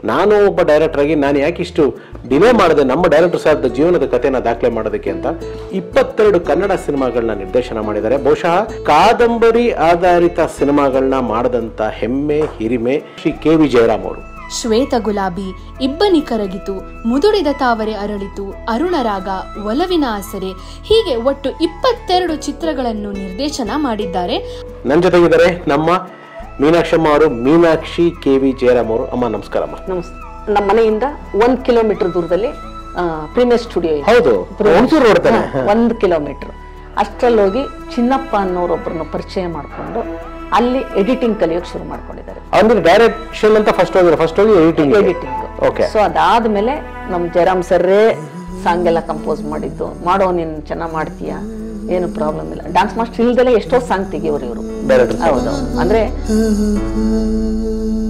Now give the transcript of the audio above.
ನಾನು ಒಬ್ಬ ಡೈರೆಕ್ಟರ್ ಆಗಿ ನಾನು ಯಾಕೆ ಇಷ್ಟು ಡಿಲೇ ಮಾಡಿದೆ ನಮ್ಮ ಡೈರೆಕ್ಟರ್ ಸಾಹೇಬ್ದ ಜೀವನದ ಕಥೆನ ದಾಖಲೆ ಮಾಡೋದಕ್ಕೆ ಅಂತ ಇಪ್ಪತ್ತೆರಡು ಕನ್ನಡ ಸಿನಿಮಾಗಳನ್ನ ನಿರ್ದೇಶನ ಮಾಡಿದ್ದಾರೆ ಬಹುಶಃ ಕಾದಂಬರಿ ಆಧಾರಿತ ಸಿನಿಮಾಗಳನ್ನ ಮಾಡದಂತ ಹೆಮ್ಮೆ ಹಿರಿಮೆ ಶ್ರೀ ಕೆ ವಿ ಜಯರಾಮ್ ಅವರು ಶ್ವೇತ ಗುಲಾಬಿ ಇಬ್ಬನಿ ಕರಗಿತು ಮುದುಡಿದ ತಾವರೆ ಅರಳಿತು ಅರುಣರಾಗ ಒಲವಿನ ಆಸರೆ ಹೀಗೆ ಒಟ್ಟು ಇಪ್ಪತ್ತೆರಡು ಚಿತ್ರಗಳನ್ನು ನಿರ್ದೇಶನ ಮಾಡಿದ್ದಾರೆ ನನ್ನ ಜೊತೆಗಿದ್ದಾರೆ ನಮ್ಮ ಮೀನಾಕ್ಷಮ್ಮ ಅವರು ಮೀನಾಕ್ಷಿ ಕೆ ವಿ ಜಯರಾಮ್ ಅವರು ಅಮ್ಮ ನಮಸ್ಕಾರ ಅಮ್ಮ ನಮಸ್ತೆ ನಮ್ಮ ಮನೆಯಿಂದ ಒಂದ್ ಕಿಲೋಮೀಟರ್ ದೂರದಲ್ಲಿ ಪ್ರೀಮಿಯರ್ ಸ್ಟುಡಿಯೋ ಇದೆ ಹೌದು ಹುಣಸೂರು ರೋಡ್ ತಾನೆ ಹಾ, ಒಂದ್ ಕಿಲೋಮೀಟರ್ ಅಷ್ಟ್ರಲ್ಲಿ ಹೋಗಿ ಚಿನ್ನಪ್ಪ ಅನ್ನೋರೊಬ್ಬರನ್ನ ಪರಿಚಯ ಮಾಡ್ಕೊಂಡು ಅಲ್ಲಿ ಎಡಿಟಿಂಗ್ ಕಲಿಯೋಕೆ ಶುರು ಮಾಡ್ಕೊಂಡಿದ್ದಾರೆ ಅಂದ್ರೆ ಡೈರೆಕ್ಷನ್ ಅಂತ ಫಸ್ಟ್ ಹೋಗಿರೋ ಫಸ್ಟ್ ಹೋಗಿ ಎಡಿಟಿಂಗ್ ಎಡಿಟಿಂಗ್ ಓಕೆ ಸೊ ಅದಾದ್ಮೇಲೆ ನಮ್ ಜಯರಾಮ್ ಸರ್ರೇ ಸಾಂಗ್ ಎಲ್ಲ ಕಂಪೋಸ್ ಮಾಡಿದ್ದು ಮಾಡೋ ನೀನ್ ಚೆನ್ನಾಗ್ ಮಾಡ್ತೀಯಾ ಏನು ಪ್ರಾಬ್ಲಮ್ ಇಲ್ಲ ಡಾನ್ಸ್ ಮಾಸ್ಟರ್ ಇಲ್ದಲೆ ಎಷ್ಟೋ ಸಾಂಗ್ ತೆಗಿಯೋರು ಇವರು ಡೈರೆಕ್ಟರ್ ಹೌದು ಅಂದ್ರೆ